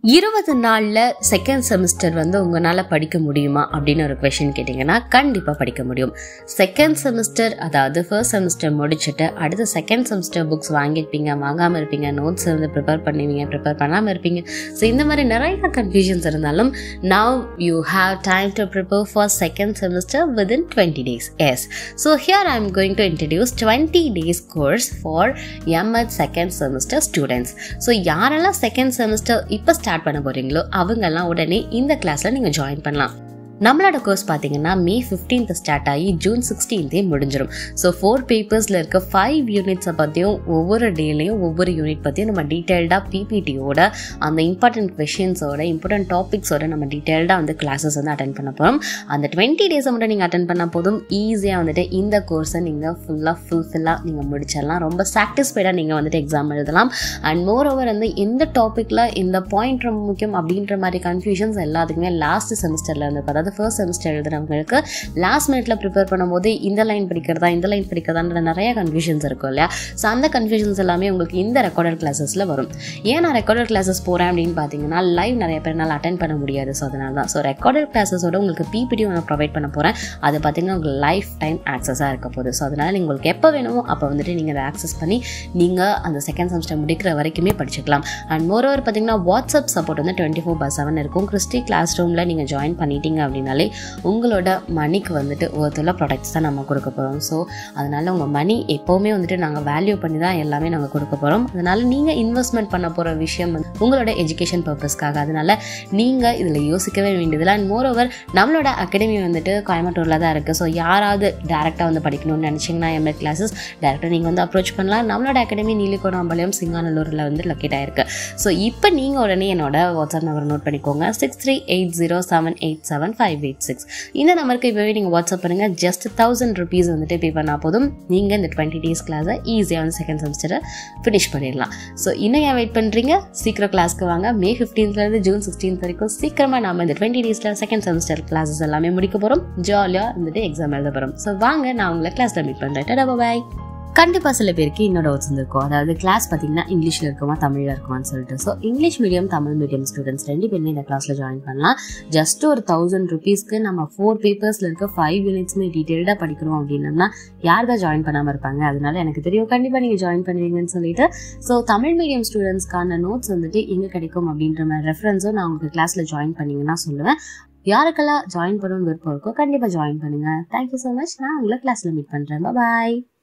இருபது நாளில் second semester வந்து உங்களால் படிக்க முடியுமா அப்படின்னு ஒரு கொஷின் கேட்டிங்கன்னா கண்டிப்பாக படிக்க முடியும் செகண்ட் செமஸ்டர் அதாவது ஃபர்ஸ்ட் செமஸ்டர் முடிச்சுட்டு அடுத்த செகண்ட் செமஸ்டர் புக்ஸ் வாங்கியிருப்பீங்க வாங்காமல் இருப்பீங்க நோட்ஸ் வந்து ப்ரிப்பேர் பண்ணுவீங்க ப்ரிப்பேர் பண்ணாமல் இருப்பீங்க ஸோ இந்த மாதிரி நிறைய கன்ஃபியூஷன்ஸ் இருந்தாலும் now you have time to prepare for second semester within twenty days yes so here I am going to introduce twenty days course for MEd second semester students so யாரெல்லாம் second semester இப்போ start பண்ண போகிறீங்களோ அவங்கெல்லாம் உடனே இந்த கிளாஸில் நீங்கள் join பண்ணலாம் நம்மளோட கோர்ஸ் பார்த்தீங்கன்னா மே ஃபிஃப்டீன்த் ஸ்டார்ட் ஆகி ஜூன் சிக்ஸ்டீன்த்தே முடிஞ்சிடும் ஸோ ஃபோர் பேப்பர்ஸில் இருக்க ஃபைவ் யூனிட்ஸை பற்றியும் ஒவ்வொரு டேலையும் ஒவ்வொரு யூனிட் பற்றியும் நம்ம டீட்டெயில்டாக பிபிடியோட அந்த இம்பார்ட்டன்ட் கொஷின்ஸோட இம்பார்ட்டன்ட் டாபிக்ஸோட நம்ம டீட்டெயில்டாக வந்து கிளாஸஸ் வந்து அட்டன் பண்ண போகிறோம் அந்த டுவெண்ட்டி டேஸை மட்டும் நீங்கள் அட்டன் பண்ணால் போதும் ஈஸியாக வந்துட்டு இந்த கோர்ஸை நீங்கள் ஃபுல்லாக ஃபுல்ஃபில்லாக நீங்கள் முடிச்சிடலாம் ரொம்ப சாட்டிஸ்ஃபைடாக நீங்கள் வந்துட்டு எக்ஸாம் எழுதலாம் அண்ட் மோர் ஓவர் வந்து எந்த டாப்பிக்கில் இந்த பாயிண்ட் ரொம்ப முக்கியம் அப்படின்ற மாதிரி கன்ஃபியூஷன்ஸ் எல்லாத்துக்குமே லாஸ்ட் செமஸ்டரில் வந்து அதாவது ஃபர்ஸ்ட் செமஸ்டர் எழுதுறவங்களுக்கு லாஸ்ட் மினிட்ல ப்ரிப்பேர் பண்ணும்போது இந்த லைன் படிக்கிறதா இந்த லைன் படிக்கிறதான்ற நிறைய கன்ஃபியூஷன்ஸ் இருக்கும் இல்லையா ஸோ அந்த கன்ஃபியூஷன்ஸ் எல்லாமே உங்களுக்கு இந்த ரெக்கார்டட் கிளாஸஸில் வரும் ஏன் நான் ரெக்கார்டட் கிளாஸஸ் போகிறேன் அப்படின்னு பார்த்தீங்கன்னா லைவ் நிறைய பேர்னால அட்டன் பண்ண முடியாது ஸோ அதனால தான் ஸோ ரெக்கார்டட் கிளாஸஸோட உங்களுக்கு பிபிடி ஒன்று ப்ரொவைட் பண்ண போகிறேன் அது பார்த்தீங்கன்னா உங்களுக்கு லைஃப் டைம் ஆக்சஸாக இருக்க போகுது ஸோ அதனால் நீங்கள் உங்களுக்கு எப்போ வேணுமோ அப்போ வந்துட்டு நீங்கள் அதை ஆக்சஸ் பண்ணி நீங்கள் அந்த செகண்ட் செமஸ்டர் முடிக்கிற வரைக்குமே படிச்சுக்கலாம் அண்ட் மோரோவர் பார்த்தீங்கன்னா வாட்ஸ்அப் சப்போர்ட் வந்து டுவெண்ட்டி ஃபோர் பை செவன் இருக்கும் கிறிஸ்டி கிளாஸ் ரூமில் நீங்கள் ஜாயின் பண்ணிட்டீங்க அப்படின்னாலே உங்களோட மணிக்கு வந்துட்டு ஒருத்தர ப்ராடக்ட்ஸ் தான் நம்ம கொடுக்க போகிறோம் ஸோ அதனால் உங்கள் மணி எப்போவுமே வந்துட்டு நாங்கள் வேல்யூ பண்ணி தான் எல்லாமே நாங்கள் கொடுக்க போகிறோம் அதனால் நீங்கள் இன்வெஸ்ட்மெண்ட் பண்ண போகிற விஷயம் வந்து உங்களோட எஜுகேஷன் பர்பஸ்க்காக அதனால் நீங்கள் இதில் யோசிக்கவே வேண்டியதில்லை அண்ட் மோர் ஓவர் நம்மளோட அகாடமி வந்துட்டு கோயம்புத்தூரில் தான் இருக்குது ஸோ யாராவது டேரெக்டாக வந்து படிக்கணும்னு நினச்சிங்கன்னா எம்எட் கிளாஸஸ் டேரெக்டாக நீங்கள் வந்து அப்ரோச் பண்ணலாம் நம்மளோட அகாடமி நீலிகோணாம்பாளையம் சிங்கானல்லூரில் வந்து லொக்கேட் ஆயிருக்கு ஸோ இப்போ நீங்கள் உடனே என்னோட வாட்ஸ்அப் நம்பர் நோட் பண்ணிக்கோங்க six three eight zero seven eight seven five eight six இந்த நம்பருக்கு இப்போவே நீங்கள் வாட்ஸ்அப் பண்ணுங்கள் ஜஸ்ட் தௌசண்ட் ருபீஸ் வந்துட்டு பே பண்ணால் போதும் நீங்கள் இந்த டுவெண்ட்டி டேஸ் கிளாஸை ஈஸியாக வந்து செகண்ட் செமஸ்டரை ஃபினிஷ் பண்ணிடலாம் ஸோ இன்னும் ஏன் வெயிட் பண்ணுறீங்க சீக்கிரம் கிளாஸ்க்கு வாங்க மே ஃபிஃப்டீன்த்லேருந்து ஜூன் சிக்ஸ்டீன்த் வரைக்கும் சீக்கிரமாக நம்ம இந்த டுவெண்ட்டி டேஸில் செகண்ட் செமஸ்டர் கிளாஸஸ் எல்லாமே முடிக்க போகிறோம் ஜாலியாக வந்துட்டு எக்ஸாம் எழுத போகிறோம் ஸோ வாங்க நான் உங்களை கிளாஸில் மீட் பண்ணுறேன் டடா பாய் கண்டிப்பாக சில பேருக்கு இன்னொரு டவுட்ஸ் இருந்திருக்கும் அதாவது கிளாஸ் பார்த்தீங்கன்னா இங்கிலீஷில் இருக்குமா தமிழில் இருக்குமான்னு சொல்லிட்டு so English medium Tamil medium students ரெண்டு பேருமே இந்த கிளாஸில் ஜாயின் பண்ணலாம் ஜஸ்ட் ஒரு தௌசண்ட் ருபீஸ்க்கு நம்ம ஃபோர் பேப்பர்ஸில் இருக்க ஃபைவ் யூனிட்ஸ்மே டீட்டெயில்டாக படிக்கிறோம் அப்படின்னா யார் தான் ஜாயின் பண்ணாமல் இருப்பாங்க அதனால எனக்கு தெரியும் கண்டிப்பாக நீங்கள் ஜாயின் பண்ணுவீங்கன்னு சொல்லிட்டு ஸோ தமிழ் மீடியம் ஸ்டூடெண்ட்ஸ்க்கான நோட்ஸ் வந்துட்டு எங்கே கிடைக்கும் அப்படின்ற மாதிரி ரெஃபரன்ஸும் நான் உங்களுக்கு கிளாஸில் ஜாயின் பண்ணிங்கன்னா சொல்லுவேன் யாருக்கெல்லாம் ஜாயின் பண்ணணும்னு விருப்பம் இருக்கோ கண்டிப்பாக ஜாயின் பண்ணுங்கள் தேங்க்யூ ஸோ மச் நான் உங்களை கிளாஸில் மீட் பண்ணுறேன் பாய்